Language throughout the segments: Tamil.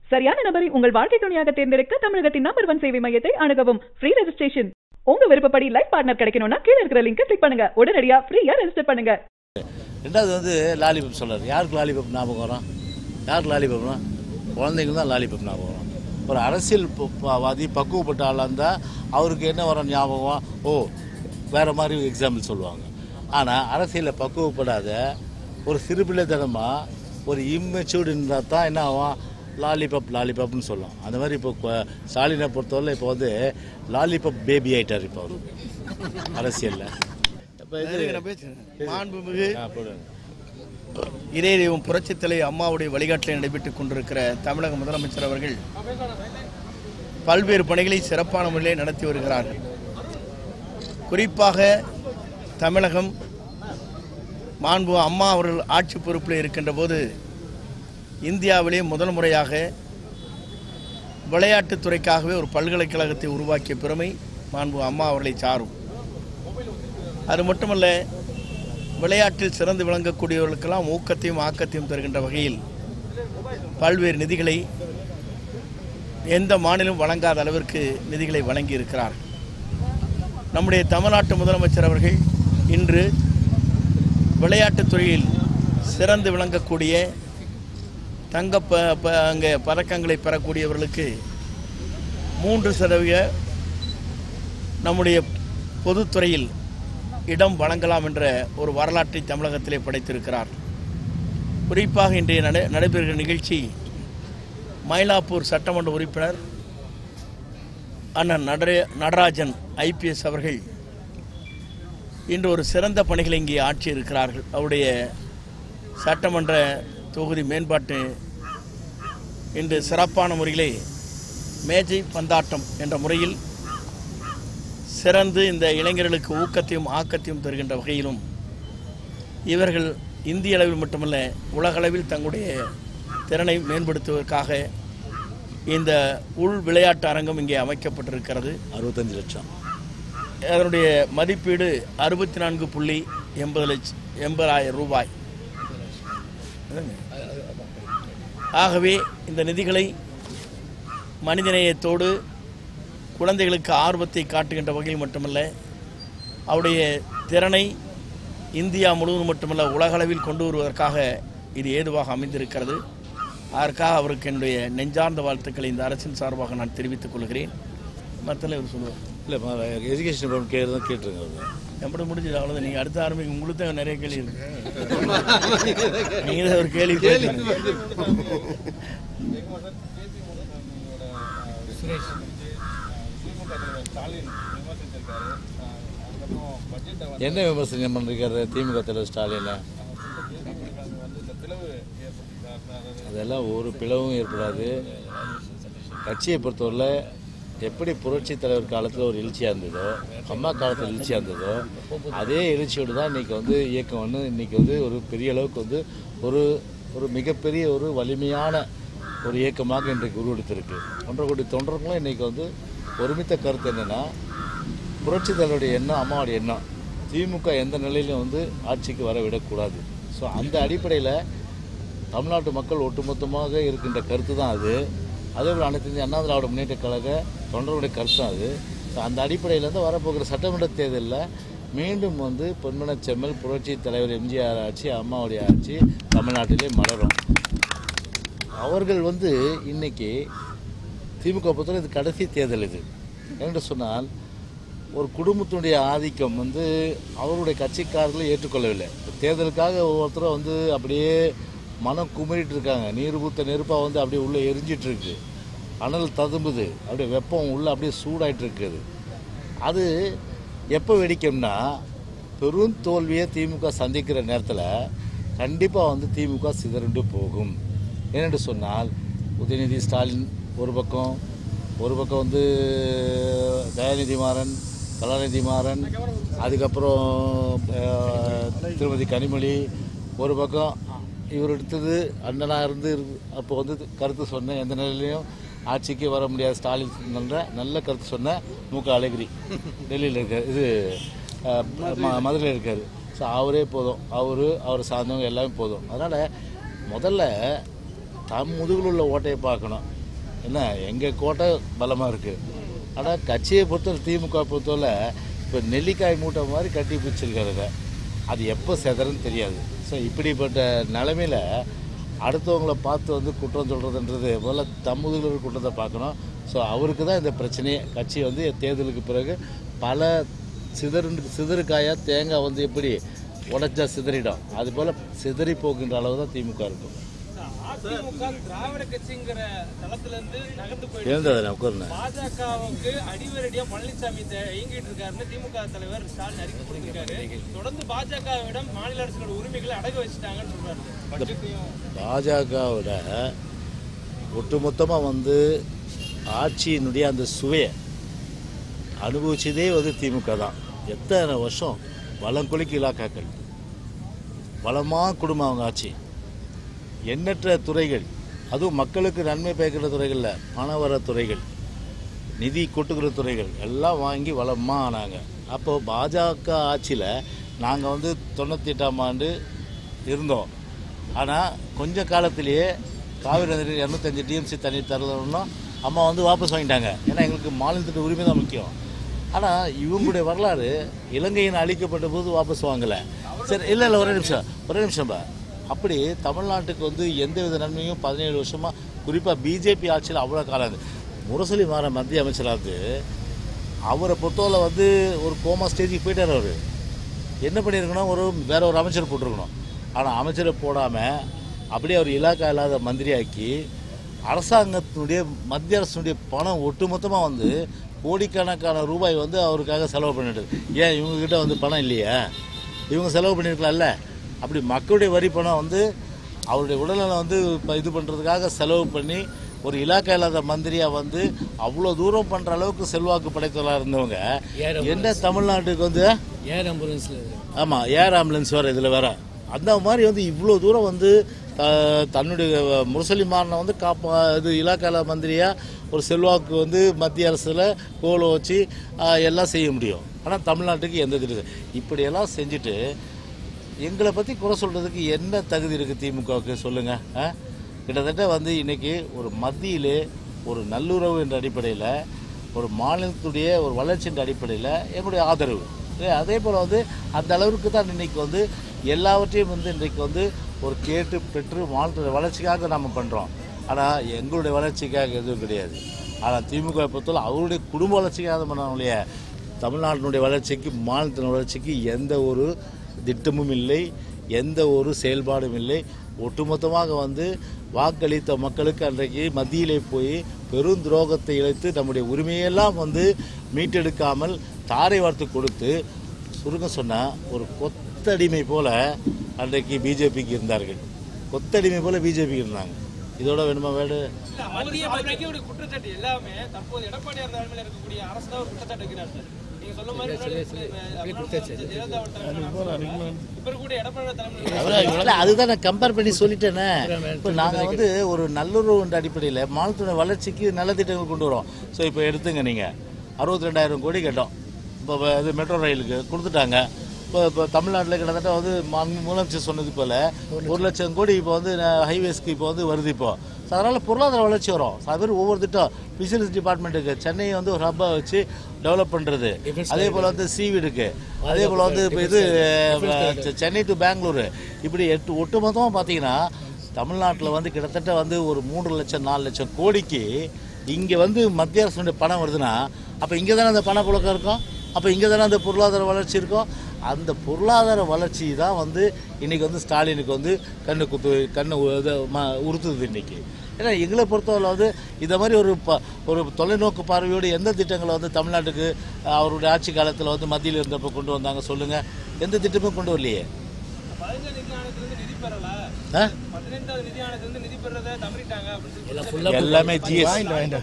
சரியான நபரை உங்கள் வாழ்க்கை துணையாக தேர்ந்தெடுக்க தமிழகத்தின் நம்பர் ஒன் சேவை மையத்தை அணுகவும் ஃப்ரீ ரெஜிஸ்ட்ரேஷன் உங்க விருப்பப்படி லைஃப் பார்ட்னர் கிடைக்கணும்னா கீழ இருக்கிற லிங்கை கிளிக் பண்ணுங்க உடனடியா ஃப்ரீயா ரெஜிஸ்டர் பண்ணுங்க ரெண்டாவது வந்து லாலிபப் சொல்றாரு யாருக்கு லாலிபப் ஞாபகம் வரும் யாருக்கு லாலிபப்னா குழந்தைங்களுக்கு தான் லாலிபப் ஞாபகம் வரும் ஒரு அரசியல் ப- ப- வாதி பக்குவப்பட்ட ஆளாக இருந்தால் அவருக்கு என்ன வரும் ஞாபகம் ஓ வேறு மாதிரி எக்ஸாம்பிள் சொல்லுவாங்க ஆனால் அரசியலில் பக்குவப்படாத ஒரு சிறுபிள்ளைத்தனமாக ஒரு இம்மெச்சூர்டு இருந்தால் தான் என்ன ஆகும் லாலிபப் லாலிபப்னு சொல்லும் அந்த மாதிரி இப்போ கொ- ஸ்டாலினை பொறுத்தவரை இப்போ வந்து லாலிபப் பேபி ஆயிட்டார் இப்போ அவரு அரசியலில் இப்போ இது நெருங்கின பேச்சு. மாண்புமிகு ஆ, போடுங்க. இதே தெய்வம் புரட்சித் தலைவர் அம்மாவுடைய வழிகாட்டில் நடைபெற்றுக் கொண்டிருக்கிற தமிழக முதலமைச்சர் அவர்கள் பல்வேறு பணிகளை சிறப்பான முறையில் நடத்தி வருகிறார்கள் குறிப்பாக தமிழகம் மாண்பு அம்மா அவர்கள் ஆட்சி பொறுப்பில் இருக்கின்ற போது இந்தியாவிலே முதல் முறையாக விளையாட்டுத் துறைக்காகவே ஒரு பல்கலைக்கழகத்தை உருவாக்கிய பெருமை மாண்பு அம்மா அவர்களை சாரும் அது மட்டுமல்ல விளையாட்டில் சிறந்து விளங்கக்கூடியவர்களுக்கெல்லாம் ஊக்கத்தையும் ஆக்கத்தையும் தருகின்ற வகையில் பல்வேறு நிதிகளை எந்த மாநிலம் வழங்காத அளவிற்கு நிதிகளை வழங்கி இருக்கிறார் நம்முடைய தமிழ்நாட்டு முதலமைச்சர் அவர்கள் இன்று விளையாட்டுத் துறையில் சிறந்து விளங்கக்கூடிய தங்க ப ப- அங்கே பதக்கங்களை பெறக்கூடியவர்களுக்கு மூன்று சதவீத நம்முடைய பொதுத்துறையில் இடம் வழங்கலாம் என்ற ஒரு வரலாற்றை தமிழகத்திலே படைத்திருக்கிறார் குறிப்பாக இன்றைய நட நடைபெறுகிற நிகழ்ச்சி மயிலாப்பூர் சட்டமன்ற உறுப்பினர் அண்ணன் நடர நடராஜன் ஐபிஎஸ் அவர்கள் இன்று ஒரு சிறந்த பணிகளை இங்கே ஆற்றி இருக்கிறார்கள் அவருடைய சட்டமன்ற தொகுதி மேம்பாட்டு இன்று சிறப்பான முறையிலே மேஜை பந்தாட்டம் என்ற முறையில் சிறந்து இந்த இளைஞர்களுக்கு ஊக்கத்தையும் ஆக்கத்தையும் தருகின்ற வகையிலும் இவர்கள் இந்திய அளவில் மட்டுமல்ல உலகளவில் தங்களுடைய திறனை மேம்படுத்துவதற்காக இந்த உள் விளையாட்டு அரங்கம் இங்கே அமைக்கப்பட்டிருக்கிறது அறுபத்தஞ்சு லட்சம் அதனுடைய மதிப்பீடு அறுபத்தி நான்கு புள்ளி எண்பது லட்சம் எண்பதாயிரம் ரூபாய் ஆகவே இந்த நிதிகளை மனிதநேயத்தோடு குழந்தைகளுக்கு ஆர்வத்தை காட்டுகின்ற வகையில் மட்டுமல்ல அவருடைய திறனை இந்தியா முழுவதும் மட்டுமல்ல உலகளவில் கொண்டு வருவதற்காக இது ஏதுவாக அமைந்திருக்கிறது அதற்காக அவருக்கு என்னுடைய நெஞ்சார்ந்த வாழ்த்துக்களை இந்த அரசின் சார்பாக நான் தெரிவித்துக் கொள்கிறேன் மற்றல இவர் சொல்லுவார் இல்லை எஜுகேஷன் ப்ராப்ளம் கேட்டு தான் கேட்டுருங்க அவர் எப்படி முடிஞ்சது அவ்வளோதான் நீங்கள் அடுத்த ஆரம்பிங்க உங்களுக்கு தான் நிறைய கேள்வி இருக்கு நீங்கள் தான் ஒரு கேள்வி கேட்கணும். என்ன விமர்சனம் பண்ணிருக்காரு திமுக தலைவர் ஸ்டாலின் அதெல்லாம் ஒரு பிளவும் ஏற்படாது கட்சியை பொறுத்தவரை எப்படி புரட்சி தலைவர் காலத்தில் ஒரு எழுச்சியாக இருந்ததோ அம்மா காலத்தில் எழுச்சியாக இருந்ததோ அதே எழுச்சியோடு தான் இன்றைக்கி வந்து இயக்கம் வந்து இன்றைக்கி வந்து ஒரு பெரிய அளவுக்கு வந்து ஒரு ஒரு மிகப்பெரிய ஒரு வலிமையான ஒரு இயக்கமாக இன்றைக்கு உருவெடுத்திருக்கு ஒன்றரை கோடி தொண்டர்களும் இன்றைக்கி வந்து ஒருமித்த கருத்து என்னென்னா புரட்சி தலைவருடைய எண்ணம் அம்மாவுடைய எண்ணம் திமுக எந்த நிலையிலும் வந்து ஆட்சிக்கு வர விடக்கூடாது ஸோ அந்த அடிப்படையில் தமிழ்நாட்டு மக்கள் ஒட்டுமொத்தமாக இருக்கின்ற கருத்து தான் அது அதே போல் அனைத்து இந்திய அண்ணா திராவிட முன்னேற்ற கழக தொண்டர்களுடைய கருத்து தான் அது ஸோ அந்த அடிப்படையிலேருந்து வரப்போகிற சட்டமன்ற தேர்தலில் மீண்டும் வந்து பொன்மன செம்மல் புரட்சி தலைவர் எம்ஜிஆர் ஆட்சி அம்மாவுடைய ஆட்சி தமிழ்நாட்டிலே மலரும் அவர்கள் வந்து இன்னைக்கு திமுக பொறுத்தவரை இது கடைசி தேர்தல் இது என்று சொன்னால் ஒரு குடும்பத்தினுடைய ஆதிக்கம் வந்து அவருடைய கட்சிக்காரர்களை ஏற்றுக்கொள்ளவில்லை தேர்தலுக்காக ஒவ்வொருத்தரும் வந்து அப்படியே மனம் குமரிட்டு இருக்காங்க நீர் ஊத்த நெருப்பாக வந்து அப்படியே உள்ளே எரிஞ்சிட்டு இருக்கு அனல் ததும்புது அப்படியே வெப்பம் உள்ளே அப்படியே சூடாயிட்டு இருக்குது அது எப்போ வெடிக்கும்னா பெரும் தோல்வியை திமுக சந்திக்கிற நேரத்தில் கண்டிப்பாக வந்து திமுக சிதறண்டு போகும் ஏனென்று சொன்னால் உதயநிதி ஸ்டாலின் ஒரு பக்கம் ஒரு பக்கம் வந்து தயாநிதி மாறன் கலாநிதி மாறன் அதுக்கப்புறம் அஹ், திருமதி கனிமொழி ஒரு பக்கம் இவர் எடுத்தது அண்ணனாக இருந்து அப்போ வந்து கருத்து சொன்னேன் எந்த நிலையிலையும் ஆட்சிக்கு வர முடியாது ஸ்டாலின் என்ற நல்ல கருத்து சொன்ன மு க அழகிரி டெல்லியில் இருக்கார் இது அஹ், ம- மதுரையில் இருக்கார் ஸோ அவரே போதும் அவர் அவர் சார்ந்தவங்க எல்லாமே போதும் அதனால் முதல்ல தம் முதுகில் உள்ள ஓட்டையை பார்க்கணும் என்ன எங்கள் கோட்டை பலமாக இருக்குது ஆனால் கட்சியை பொறுத்தவரை திமுக பொறுத்தவரை இப்போ நெல்லிக்காய் மூட்டை மாதிரி கட்டி பிடிச்சிருக்காருங்க அது எப்போ செதறன்னு தெரியாது ஸோ இப்படிப்பட்ட நிலமையில அடுத்தவங்கள பார்த்து வந்து குற்றம் சொல்கிறதுன்றது முதல்ல தம்முதுகளோட குற்றத்தை பார்க்கணும் ஸோ அவருக்கு தான் இந்த பிரச்சனையே கட்சி வந்து தேர்தலுக்கு பிறகு பல சிதறு சிதறுக்காயாக தேங்காய் வந்து எப்படி உடைச்சா சிதறிடும் அது போல் சிதறி போகின்ற அளவு தான் திமுக இருக்கும் அதிமுக திராவிட கட்சிங்கிற தளத்துல இருந்து நகர்ந்து போயிட்டு எழுந்ததை உட்காருங்க பாஜகவுக்கு அடிவரடியா பழனிசாமி த- இயங்கிட்டு இருக்காருன்னு திமுக தலைவர் ஸ்டாலின் அறிக்கை கொடுத்திருக்காரு தொடர்ந்து பாஜகவிடம் மாநில அரசுகளோட உரிமைகளை அடகு வச்சுட்டாங்கன்னு சொல்றாரு பட்ஜெட்டையும் பாஜகவோட ஒட்டுமொத்தமாக வந்து ஆட்சியினுடைய அந்த சுவையை அனுபவிச்சதே வந்து திமுக தான் எத்தனை வருஷம் வளங்குளிக்கு இலாக்காக்கள் வளமாக குடும்பம் அவங்க ஆட்சி எண்ணற்ற துறைகள் அதுவும் மக்களுக்கு நன்மை பயக்கிற துறைகளில் பணம் வர துறைகள் நிதி கொட்டுக்கிற துறைகள் எல்லாம் வாங்கி வளமாக ஆனாங்க அப்போ பாஜக ஆட்சியில் நாங்கள் வந்து தொண்ணூற்றி எட்டாம் ஆண்டு இருந்தோம் ஆனால் கொஞ்ச காலத்திலேயே காவிரி நதியில் இரநூத்தஞ்சு டிஎம்சி தண்ணி தரலன்னா அம்மா வந்து வாபஸ் வாங்கிட்டாங்க ஏன்னா எங்களுக்கு மாநிலத்துடைய உரிமை தான் முக்கியம் ஆனால் இவங்களுடைய வரலாறு இலங்கையின் அழிக்கப்பட்ட போது வாபஸ் வாங்கலை சரி இல்லை இல்லை ஒரே நிமிஷம் ஒரே நிமிஷம் பா அப்படி தமிழ்நாட்டுக்கு வந்து எந்த வித நன்மையும் பதினேழு வருஷமாக குறிப்பாக பிஜேபி ஆட்சியில் அவ்வளோ காலம் இருந்து. முரசொலி மாற மத்திய அமைச்சராக அவரை பொறுத்தவரை வந்து ஒரு கோமா ஸ்டேஜுக்கு போயிட்டார் அவர் என்ன பண்ணியிருக்கணும் ஒரு வேற ஒரு அமைச்சர் போட்டிருக்கணும் ஆனால் அமைச்சரை போடாமல் அப்படியே அவர் இலாக்கா இல்லாத மந்திரியாக்கி அரசாங்கத்தினுடைய மத்திய அரசினுடைய பணம் ஒட்டுமொத்தமாக வந்து கோடிக்கணக்கான ரூபாய் வந்து அவருக்காக செலவு பண்ணிட்டு ஏன் இவங்ககிட்ட வந்து பணம் இல்லையா இவங்க செலவு பண்ணியிருக்கலாம்ல அப்படி மக்களுடைய வரி பணம் வந்து அவருடைய உடல்நலம் வந்து இப்ப இது பண்ணுறதுக்காக செலவு பண்ணி ஒரு இலாக்கா இல்லாத மந்திரியாக வந்து அவ்வளோ தூரம் பண்ணுற அளவுக்கு செல்வாக்கு படைத்தவர்களாக இருந்தவங்க என்ன தமிழ்நாட்டுக்கு வந்து ஏர் ஆம்புலன்ஸில் ஆமாம் ஏர் ஆம்புலன்ஸ் வேறு இதில் வேற அந்த மாதிரி வந்து இவ்வளோ தூரம் வந்து த- தன்னுடைய முரசொலி மாறனை வந்து காப்பா இது இலாக்கால மந்திரியாக ஒரு செல்வாக்கு வந்து மத்திய அரசில் கோலை வச்சு ஆ, எல்லாம் செய்ய முடியும் ஆனால் தமிழ்நாட்டுக்கு எந்த இது இல்லை. இப்படியெல்லாம் செஞ்சுட்டு எங்களை பற்றி குறை சொல்கிறதுக்கு என்ன தகுதி இருக்குது திமுகவுக்கு சொல்லுங்கள் ஆ கிட்டத்தட்ட வந்து இன்னைக்கு ஒரு மத்தியிலே ஒரு நல்லுறவு என்ற அடிப்படையில் ஒரு மாநிலத்துடைய ஒரு வளர்ச்சியின் அடிப்படையில் எங்களுடைய ஆதரவு ஏ, அதே போல் வந்து அந்த அளவுக்கு தான் இன்னைக்கு வந்து எல்லாவற்றையும் வந்து இன்றைக்கு வந்து ஒரு கேட்டு பெற்று மாநிலத்துடைய வளர்ச்சிக்காக நம்ம பண்ணுறோம் ஆனால் எங்களுடைய வளர்ச்சிக்காக எதுவும் கிடையாது ஆனால் திமுக பொறுத்தவரை அவருடைய குடும்ப வளர்ச்சிக்காக தான் பண்ணாங்க இல்லையா தமிழ்நாட்டினுடைய வளர்ச்சிக்கு மாநிலத்தின் வளர்ச்சிக்கு எந்த ஒரு திட்டமும் இல்லை எந்த ஒரு செயல்பாடும் இல்லை ஒட்டுமொத்தமாக வந்து வாக்களித்த மக்களுக்கு அன்றைக்கு மத்தியிலே போய் பெரும் துரோகத்தை இழைத்து நம்முடைய உரிமையெல்லாம் வந்து மீட்டெடுக்காமல் தாரை வார்த்து கொடுத்து சுருக்கம் சொன்னால் ஒரு கொத்தடிமை போல அன்றைக்கு பிஜேபிக்கு இருந்தார்கள் கொத்தடிமை போல பிஜேபிக்கு இருந்தாங்க இதோட வேணுமா வேடு இல்ல, மத்திய பட்ஜெட்டோட குற்றச்சாட்டு எல்லாமே தற்போது எடப்பாடியார் தலைமையில் இருக்கக்கூடிய அரசு தான் ஒரு குற்றச்சாட்டு வைக்கிறார் சார் நீங்க சொன்ன மாதிரி முன்னாடி ஜெயலலிதா தலைமையில் இப்ப இருக்கக்கூடிய எடப்பாடியார் தலைமையில் இல்ல, அதுதான் நான் கம்பேர் பண்ணி சொல்லிட்டேனே இப்போ நாங்கள் வந்து ஒரு நல்லுறவு என்ற அடிப்படையில் மாநிலத்துடைய வளர்ச்சிக்கு நல்ல திட்டங்கள் கொண்டு வரோம் ஸோ இப்போ எடுத்துங்க நீங்கள் அறுபத்தி ரெண்டாயிரம் கோடி கேட்டோம் இப்போ இது மெட்ரோ ரயிலுக்கு கொடுத்துட்டாங்க இப்போ இப்போ தமிழ்நாட்டில் கிட்டத்தட்ட வந்து மாண்பு முதலமைச்சர் சொன்னது போல் ஒரு லட்சம் கோடி இப்போ வந்து ஹைவேஸ்க்கு இப்போ வந்து வருது இப்போ ஸோ அதனால் பொருளாதார வளர்ச்சி வரும் ஸோ அது மாதிரி ஒவ்வொரு திட்டம் பிசினஸ் டிபார்ட்மெண்ட்டுக்கு சென்னையை வந்து ஒரு ஹப்பாக வச்சு டெவலப் பண்ணுறது அதே போல் வந்து சீவீடுக்கு அதே போல் வந்து இப்போ இது அஹ், சென்னை டு பெங்களூரு இப்படி எட்டு ஒட்டுமொத்தமாக பார்த்தீங்கன்னா தமிழ்நாட்டில் வந்து கிட்டத்தட்ட வந்து ஒரு மூன்று லட்சம் நாலு லட்சம் கோடிக்கு இங்கே வந்து மத்திய அரசுடைய பணம் வருதுன்னா அப்போ இங்கே தானே அந்த பணப்புழக்கம் இருக்கும் அப்போ இங்கே தானே அந்த பொருளாதார வளர்ச்சி இருக்கும் அந்த பொருளாதார வளர்ச்சி தான் வந்து இன்னைக்கு வந்து ஸ்டாலினுக்கு வந்து கண்ணு குத்து கண்ணு உ- இது ம- உறுத்துது இன்னைக்கு ஏன்னா எங்களை பொறுத்தவரை வந்து இந்த மாதிரி ஒரு ப ஒரு தொலைநோக்கு பார்வையோடு எந்த திட்டங்களை வந்து தமிழ்நாட்டுக்கு அஹ், அவருடைய ஆட்சி காலத்தில் வந்து மத்தியில் இருந்தப்போ கொண்டு வந்தாங்க சொல்லுங்கள் எந்த திட்டமும் கொண்டு வரலையே பதினஞ்சாவது நிதி ஆணையத்திலிருந்து நிதி பெறல ஆ பதினைந்தாவது நிதி ஆணையத்திலிருந்து நிதி பெறதை தவறிட்டாங்க அப்படின்னு சொல்லி எல்லாமே ஜிஎஸ்டி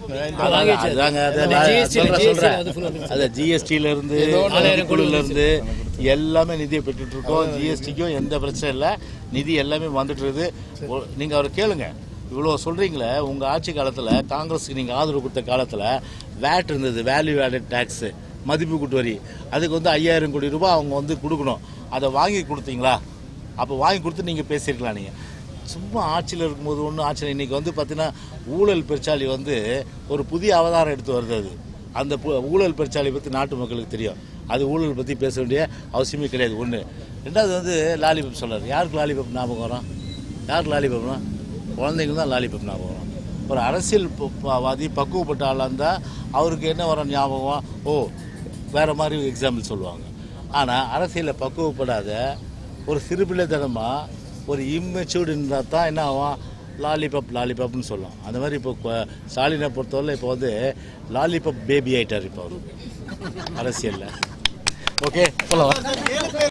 அதாங்க அதை நான் சொல்றேன் சொல்றேன் அதை ஜிஎஸ்டில இருந்து குழுல இருந்து எல்லாமே நிதியை பெற்றுட்டு இருக்கோம் ஜிஎஸ்டிக்கும் எந்த பிரச்சனை இல்லை நிதி எல்லாமே வந்துட்டு இருக்குது ஒ- நீங்க அவர் கேளுங்க இவ்வளோ சொல்றீங்களே உங்க ஆட்சி காலத்துல காங்கிரஸுக்கு நீங்க ஆதரவு கொடுத்த காலத்துல வேட் இருந்தது வேல்யூ ஆடட் டேக்ஸ் மதிப்பு கூட்டு வரி அதுக்கு வந்து ஐயாயிரம் கோடி ரூபாய் அவங்க வந்து கொடுக்கணும் அதை வாங்கி கொடுத்தீங்களா அப்போ வாங்கி கொடுத்து நீங்கள் பேசியிருக்கலாம் நீங்கள் சும்மா ஆட்சியில் இருக்கும்போது ஒன்றும் ஆட்சியில் இன்னைக்கு வந்து பார்த்தீங்கன்னா ஊழல் பெருச்சாளி வந்து ஒரு புதிய அவதாரம் எடுத்து வருது அது அந்த பு- ஊழல் பெருச்சாளி பற்றி நாட்டு மக்களுக்கு தெரியும் அது ஊழல் பற்றி பேச வேண்டிய அவசியமே கிடையாது ஒன்று ரெண்டாவது வந்து லாலிபப் சொல்றாரு யாருக்கு லாலிபப் ஞாபகம் வரும் யாருக்கு லாலிபப்னா குழந்தைங்க தான் லாலிபப் ஞாபகம் வரும் ஒரு அரசியல் ப- ப- வாதி பக்குவப்பட்ட ஆளாக இருந்தால் அவருக்கு என்ன வரும் ஞாபகம் ஓ வேறு மாதிரி எக்ஸாம்பிள் சொல்லுவாங்க ஆனால் அரசியலில் பக்குவப்படாத ஒரு சிறுபிள்ளைத்தனமாக ஒரு இம்மெச்சூர்டு இருந்தால் தான் என்ன ஆகும் லாலிபப் லாலிபப்னு சொல்லும் அந்த மாதிரி இப்போ கொ- ஸ்டாலினை பொறுத்தவரை இப்போ வந்து லாலிபப் பேபி ஆயிட்டார் இப்போ அவர் அரசியலில் ஓகே சொல்லவா